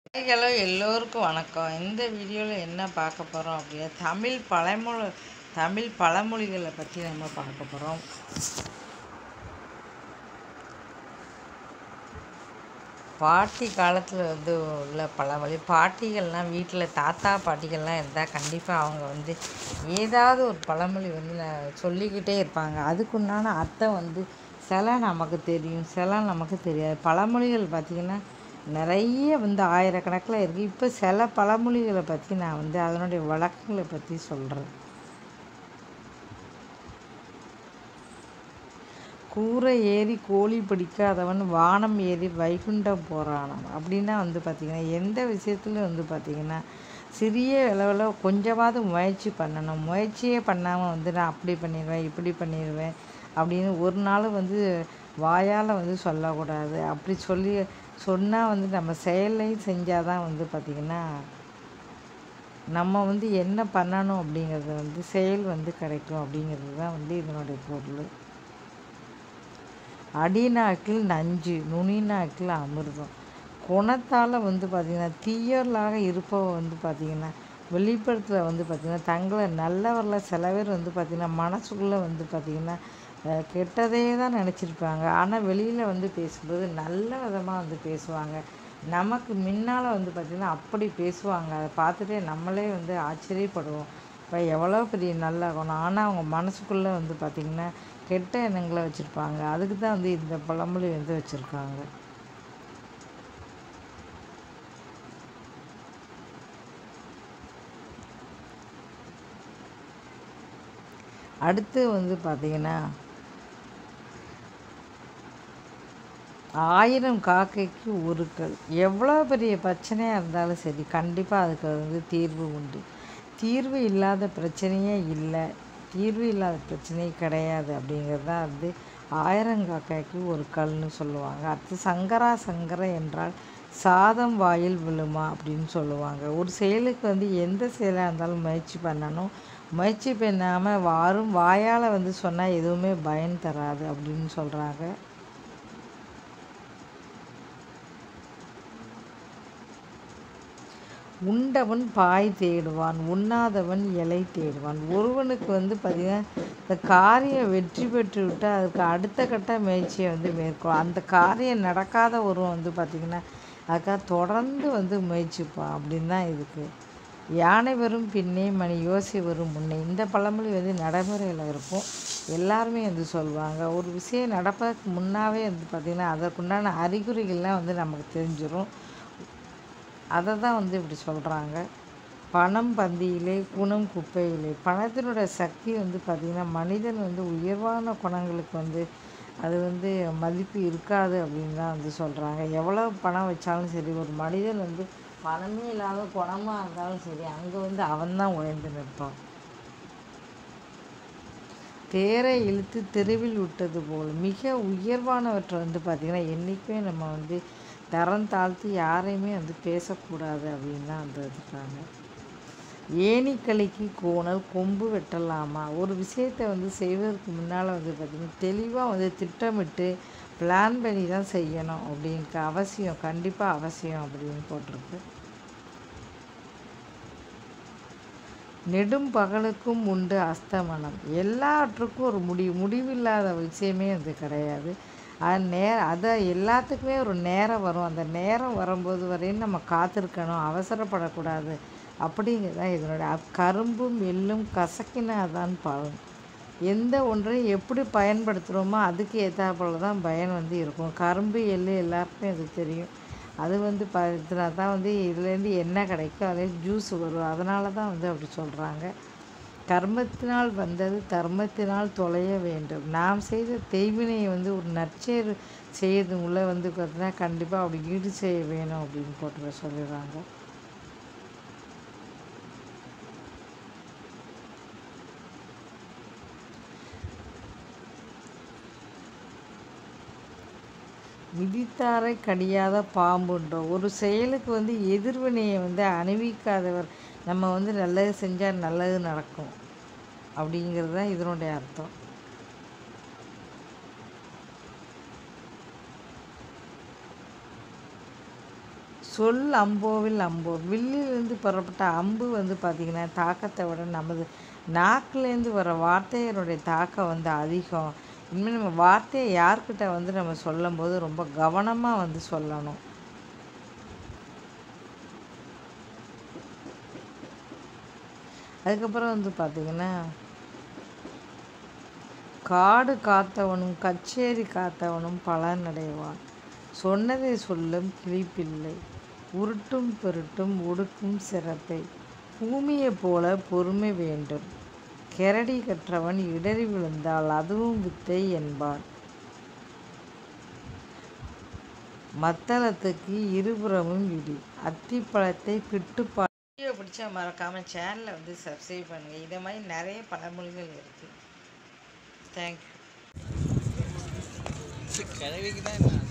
Hello எல்லோருக்கும் வணக்கம் இந்த வீடியோவில் என்ன பார்க்க போகிறோம் அப்படின்னா தமிழ் பழமொழி தமிழ் பழமொழிகளை பற்றி நம்ம பார்க்க போகிறோம் பாட்டி காலத்தில் வந்து உள்ள பழமொழி பாட்டிகள்லாம் வீட்டில் தாத்தா பாட்டிகள்லாம் இருந்தால் கண்டிப்பாக அவங்க வந்து ஏதாவது ஒரு பழமொழி வந்து ந- சொல்லிக்கிட்டே இருப்பாங்க அதுக்குண்டான அர்த்தம் வந்து சில நமக்கு தெரியும் சில நமக்கு தெரியாது பழமொழிகள் பார்த்திங்கன்னா நிறைய வந்து ஆயிரக்கணக்கில் இருக்குது இப்போ சில பழமொழிகளை பற்றி நான் வந்து அதனுடைய வழக்கங்களை பற்றி சொல்கிறேன் கூரை ஏறி கோழி பிடிக்காதவன் வானம் ஏறி வைகுண்டம் போகிறானாம் அப்படின்னா வந்து பார்த்திங்கன்னா எந்த விஷயத்துலையும் வந்து பார்த்திங்கன்னா சிறிய அளவில் கொஞ்சமாவது முயற்சி பண்ணணும் முயற்சியே பண்ணாமல் வந்து நான் அப்படி பண்ணிடுவேன் இப்படி பண்ணிடுவேன் அப்படின்னு ஒரு நாள் வந்து வாயால் வந்து சொல்லக்கூடாது அப்படி சொல்லி சொன்னால் வந்து நம்ம செயலையும் செஞ்சால் தான் வந்து பார்த்திங்கன்னா நம்ம வந்து என்ன பண்ணணும் அப்படிங்கிறது வந்து செயல் வந்து கிடைக்கும் அப்படிங்கிறது தான் வந்து இதனுடைய பொருள் அடிநாக்கில் நஞ்சு நுனிநாக்கில் அமிர்தம் குணத்தால் வந்து பார்த்திங்கன்னா தீயவர்களாக இருப்பவ வந்து பார்த்திங்கன்னா வெளிப்படத்தில் வந்து பார்த்திங்கன்னா தங்களை நல்லவரில் சில பேர் வந்து பார்த்திங்கன்னா மனசுக்குள்ளே வந்து பார்த்திங்கன்னா அஹ், கெட்டதே தான் நினச்சிருப்பாங்க ஆனால் வெளியில் வந்து பேசும்போது நல்ல விதமாக வந்து பேசுவாங்க நமக்கு முன்னால் வந்து பார்த்திங்கன்னா அப்படி பேசுவாங்க அதை பார்த்துட்டே நம்மளே வந்து ஆச்சரியப்படுவோம் இப்போ எவ்வளோ பெரிய நல்ல குணம் ஆனால் அவங்க மனசுக்குள்ளே வந்து பார்த்திங்கன்னா கெட்ட எண்ணங்களை வச்சுருப்பாங்க அதுக்கு தான் வந்து இந்த பழமொழி வந்து வச்சுருக்காங்க அடுத்து வந்து பார்த்திங்கன்னா ஆயிரம் காக்கைக்கு ஒரு கல் எவ்வளோ பெரிய பிரச்சனையாக இருந்தாலும் சரி கண்டிப்பாக அதுக்கு வந்து தீர்வு உண்டு தீர்வு இல்லாத பிரச்சனையே இல்லை தீர்வு இல்லாத பிரச்சனையே கிடையாது அப்படிங்கிறது தான் வந்து ஆயிரம் காக்கைக்கு ஒரு கல்னு சொல்லுவாங்க அடுத்து சங்கரா சங்கர என்றால் சாதம் வாயில் விழுமா அப்படின்னு சொல்லுவாங்க ஒரு செயலுக்கு வந்து எந்த செயலாக இருந்தாலும் முயற்சி பண்ணணும் முயற்சி பண்ணாமல் வாரும் வாயால் வந்து சொன்னால் எதுவுமே பயன் தராது அப்படின்னு சொல்கிறாங்க உண்டவன் பாய் தேடுவான் உண்ணாதவன் இலை தேடுவான் ஒருவனுக்கு வந்து பார்த்திங்கன்னா இந்த காரியம் வெற்றி பெற்று விட்டால் அதுக்கு அடுத்த கட்ட முயற்சியை வந்து மேற்கொள்ளும் அந்த காரியம் நடக்காத ஒருவன் வந்து பார்த்திங்கன்னா அதுக்காக தொடர்ந்து வந்து முயற்சிப்பான் அப்படின்னு தான் இதுக்கு யானை வரும் பின்னே மணி யோசி வரும் முன்னே இந்த பழமொழி வந்து நடைமுறையில் இருக்கும் எல்லாருமே வந்து சொல்லுவாங்க ஒரு விஷயம் நடப்பதற்கு முன்னாவே வந்து பார்த்திங்கன்னா அதற்குண்டான அறிகுறிகள்லாம் வந்து நமக்கு தெரிஞ்சிடும் அதை தான் வந்து இப்படி சொல்கிறாங்க பணம் பந்தியிலே குணம் குப்பையிலே பணத்தினோட சக்தி வந்து பார்த்திங்கன்னா மனிதன் வந்து உயர்வான குணங்களுக்கு வந்து அது வந்து மதிப்பு இருக்காது அப்படின்னு தான் வந்து சொல்கிறாங்க எவ்வளோ பணம் வச்சாலும் சரி ஒரு மனிதன் வந்து பணமே இல்லாத குணமாக இருந்தாலும் சரி அங்கே வந்து அவன்தான் உயர்ந்து நிற்பான் தேரை இழுத்து தெருவில் விட்டது போல் மிக உயர்வானவற்றை வந்து பார்த்திங்கன்னா என்றைக்குமே நம்ம வந்து தரம் தாழ்த்தி யாரையுமே வந்து பேசக்கூடாது அப்படின்னு தான் வந்து இருக்காங்க ஏணிக்கலைக்கு கோணல் கொம்பு வெட்டலாமா ஒரு விஷயத்தை வந்து செய்வதற்கு முன்னால் வந்து பார்த்திங்கன்னா தெளிவாக வந்து திட்டமிட்டு பிளான் பண்ணி தான் செய்யணும் அப்படின்ட்டு அவசியம் கண்டிப்பாக அவசியம் அப்படின்னு போட்டிருக்கு நெடும் பகலுக்கும் உண்டு அஸ்தமனம் எல்லாற்றுக்கும் ஒரு முடிவு முடிவில்லாத விஷயமே அது கிடையாது அது நேர அதை எல்லாத்துக்குமே ஒரு நேரம் வரும் அந்த நேரம் வரும்போது வரையும் நம்ம காத்திருக்கணும் அவசரப்படக்கூடாது அப்படிங்கிறது தான் இதனுடைய அப்- கரும்பும் எள்ளும் கசக்கினாதான் பலன் எந்த ஒன்றை எப்படி பயன்படுத்துகிறோமோ அதுக்கு ஏற்றாப்புல தான் பயன் வந்து இருக்கும் கரும்பு எள்ளு எல்லாருக்குமே அது தெரியும் அது வந்து பத்தினா தான் வந்து இதுலேருந்து என்ன கிடைக்கும் அதே ஜூஸ் வரும் அதனால தான் வந்து அப்படி சொல்கிறாங்க கர்மத்தினால் வந்தது தர்மத்தினால் தொலைய வேண்டும் நாம் செய்த தெய்வினையை வந்து ஒரு நற்செயல் செய்யறது உள்ள வந்து பார்த்தீங்கன்னா கண்டிப்பாக அப்படி ஈடு செய்ய வேணும் அப்படின்னு போட்டு சொல்லிடுறாங்க விதித்தாரை கடியாத பாம்புன்றோம் ஒரு செயலுக்கு வந்து எதிர்வினையை வந்து அணிவிக்காதவர் நம்ம வந்து நல்லது செஞ்சால் நல்லது நடக்கும் அப்படிங்கிறது தான் இதனுடைய அர்த்தம் சொல் அம்போவில் அம்போ வில்லிலிருந்து புறப்பட்ட அம்பு வந்து பார்த்திங்கன்னா தாக்கத்தை விட நமது நாக்குலேருந்து வர வார்த்தையினுடைய தாக்கம் வந்து அதிகம் இனிமேல் நம்ம வார்த்தையை யார்கிட்ட வந்து நம்ம சொல்லும்போது ரொம்ப கவனமாக வந்து சொல்லணும் அதுக்கப்புறம் வந்து பார்த்திங்கன்னா காடு காத்தவனும் கச்சேரி காத்தவனும் பலனடைவான் சொன்னதை சொல்லும் கிளிப்பில்லை உருட்டும் பெருட்டும் ஒடுக்கும் சிறப்பை பூமியைப் போல பொறுமை வேண்டும் கெரடி கற்றவன் இடறி விழுந்தால் அதுவும் வித்தை என்பார் மத்தளத்துக்கு இருபுறமும் இடி அத்திப்பழத்தை பிட்டுப்பா வீடியோ பிடிச்சா மறக்காமல் சேனலை வந்து சப்ஸ்கிரைப் பண்ணுங்கள் இதே மாதிரி நிறைய பழமொழிகள் இருக்குது தேங்க்யூ கிழவிக்கு தான் என்ன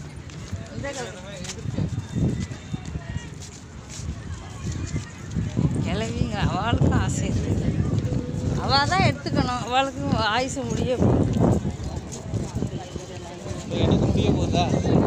கிளவிங்க அவளுக்கும் ஆசை இருக்குது அவள் தான் எடுத்துக்கணும் அவளுக்கும் ஆயுசு முடிய போகுது. எனக்கு முடிய போகுதா